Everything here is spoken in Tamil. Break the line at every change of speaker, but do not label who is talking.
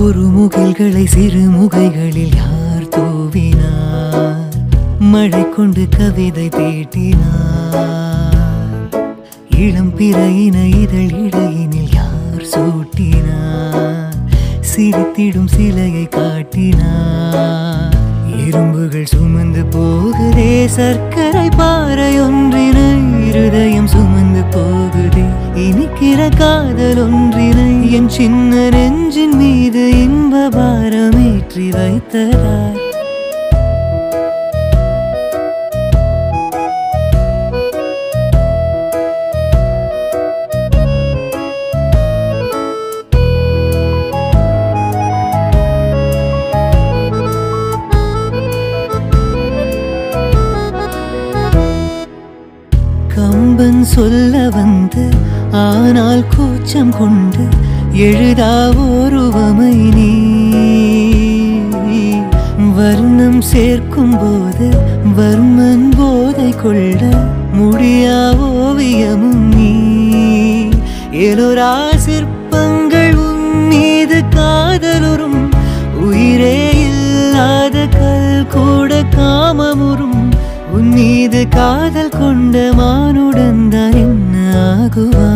குறுமுகில்களை சிறுமுகைகளில் யார் தூவினார் மழை கொண்டு கவிதை தீட்டினார் இளம் பிறையின இதழ் இடையினில் யார் சூட்டினார் சிரித்திடும் சிலையை காட்டினார் இரும்புகள் சுமந்து போகுதே சர்க்கரை பாறை ஒன்றினை இருதயம் சுமந்து போகுதே இனிக்கிற காதல் ஒன்றினை என் சின்ன நெஞ்சின் மீது இன்ப பாரமேற்றி வைத்ததார் கம்பன் சொல்ல வந்து ஆனால் கூச்சம் கொண்டு எழுதா ஒருவமை நீ வர்ணம் சேர்க்கும் போது வர்மன் போதை கொள்ள முடியா ஓவியமும் நீ எலோரா சிற்பங்கள் உன் மீது காதலுறும் உயிரே இல்லாத கல் கூட காமமுறும் உன் மீது காதல் கொண்ட மானுடன் தான் என்ன ஆகுவா